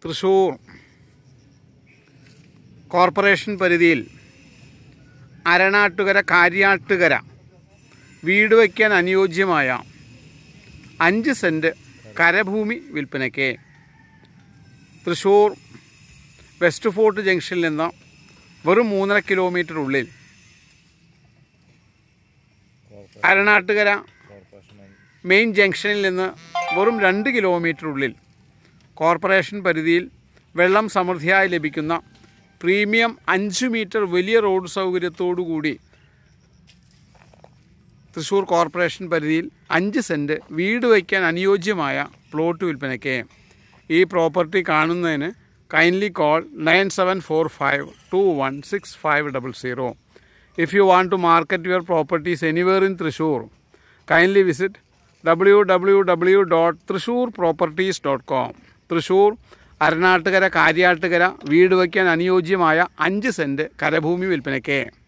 Thrissur corporation പരിധിയിൽ അരണാട്ടുകര കാര്യാട്ടുകര വീട് വയ്ക്കാൻ അനുയോജ്യമായ അഞ്ച് സെൻറ്റ് കരഭൂമി വിൽപ്പനയ്ക്ക് തൃശ്ശൂർ വെസ്റ്റ് ഫോർട്ട് ജംഗ്ഷനിൽ നിന്ന് വെറും മൂന്നര കിലോമീറ്റർ ഉള്ളിൽ അരണാട്ടുകര മെയിൻ ജംഗ്ഷനിൽ നിന്ന് വെറും രണ്ട് കിലോമീറ്റർ ഉള്ളിൽ കോർപ്പറേഷൻ പരിധിയിൽ വെള്ളം സമൃദ്ധിയായി ലഭിക്കുന്ന പ്രീമിയം അഞ്ച് മീറ്റർ വലിയ റോഡ് സൗകര്യത്തോടു കൂടി തൃശ്ശൂർ കോർപ്പറേഷൻ പരിധിയിൽ അഞ്ച് സെൻറ്റ് വീട് വയ്ക്കാൻ അനുയോജ്യമായ പ്ലോട്ട് വിൽപ്പനയ്ക്ക് ഈ പ്രോപ്പർട്ടി കാണുന്നതിന് kindly call nine seven four five two one six five double zero if you want to market your properties anywhere in Thrissur kindly visit W W W dot Thrissur properties dot com Thrissur Aranattukara Karyattukara വീട് വയ്ക്കാൻ അനുയോജ്യമായ അഞ്ച് cent കരഭൂമി വിൽപ്പനയ്ക്ക്